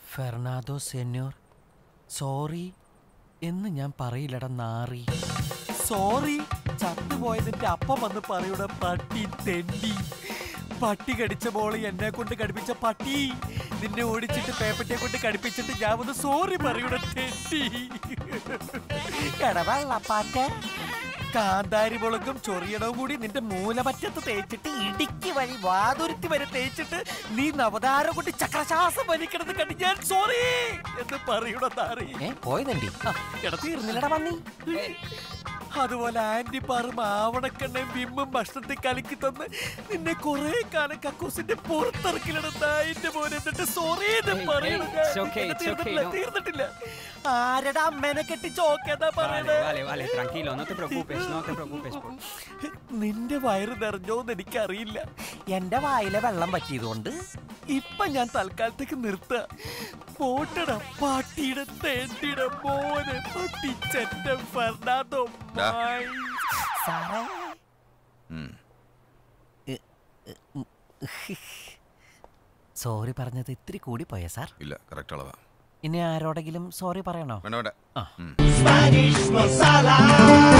ഫെർണാദോ സെന്യോർ sorry എന്ന് ഞാൻ പറയില്ലട നാറി സോറി ചത്തുപോയതിന്റെ അപ്പം വന്ന് പറയൂടെ പട്ടി തെണ്ടി പട്ടി കടിച്ച മോള് എന്നെ കൊണ്ട് കടിപ്പിച്ച പട്ടി നിന്നെ ഓടിച്ചിട്ട് പേപ്പറ്റിയെ കൊണ്ട് കടിപ്പിച്ചിട്ട് ഞാൻ ഒന്ന് സോറി പറയൂടെ തെണ്ടി എടവെള്ളപ്പാറ്റെ കാന്താരി മുളകും ചൊറിയണവും കൂടി നിന്റെ മൂലമറ്റത്ത് തേച്ചിട്ട് ഇടുക്കി വഴി വാതുരുത്തി വരെ തേച്ചിട്ട് നീ നവതാരം കൊണ്ട് ചക്രശ്വാസം വലിക്കണത് കണ്ട് ഞാൻ സോറി എന്ന് പറയൂടെ താറി പോയതണ്ടി എടാ തീർന്നില്ലടാ വന്നി അതുപോലെ ആന്റി പാറും ആവണക്കെണ്ണയും വിമ്മും ഭക്ഷണത്തിൽ കലക്കി തന്ന് നിന്നെ കുറെ കാലം കക്കൂസിന്റെ പുറത്തിറക്കിലിടുന്ന എന്റെ മോനെ എന്നിട്ട് സോറി എന്ന് Hey, പറയണത് hey, it's okay, it's okay, തീർന്നിട്ടില്ല no. തീർന്നിട്ടില്ല ആരടാ അമ്മേനെ കെട്ടി ചോക്കേതാ Vale, പറയണേ vale, vale, tranquilo, no te preocupes, no te preocupes. por- നിന്റെ വയറ് നിറഞ്ഞോന്ന് എനിക്കറിയില്ല എന്റെ വായിലെ വെള്ളം പറ്റിയതുകൊണ്ട് ഇപ്പൊ ഞാൻ തൽക്കാലത്തേക്ക് നിർത്ത പോട്ടട പാട്ടിയുടെ തേണ്ടിയുടെ മോനെ പൊട്ടിച്ചെറ്റ ഫെർണാണ്ടോ ഡാ. മായി. സാറേ ഉം. സോറി പറഞ്ഞത് ഇത്തിരി കൂടി പോയ സാർ ഇല്ല കറക്റ്റ് അളവാ ഇനി ആരോടെങ്കിലും സോറി പറയണോ വേണ്ട വേണ്ട ആ. ഉം. Spanish masala.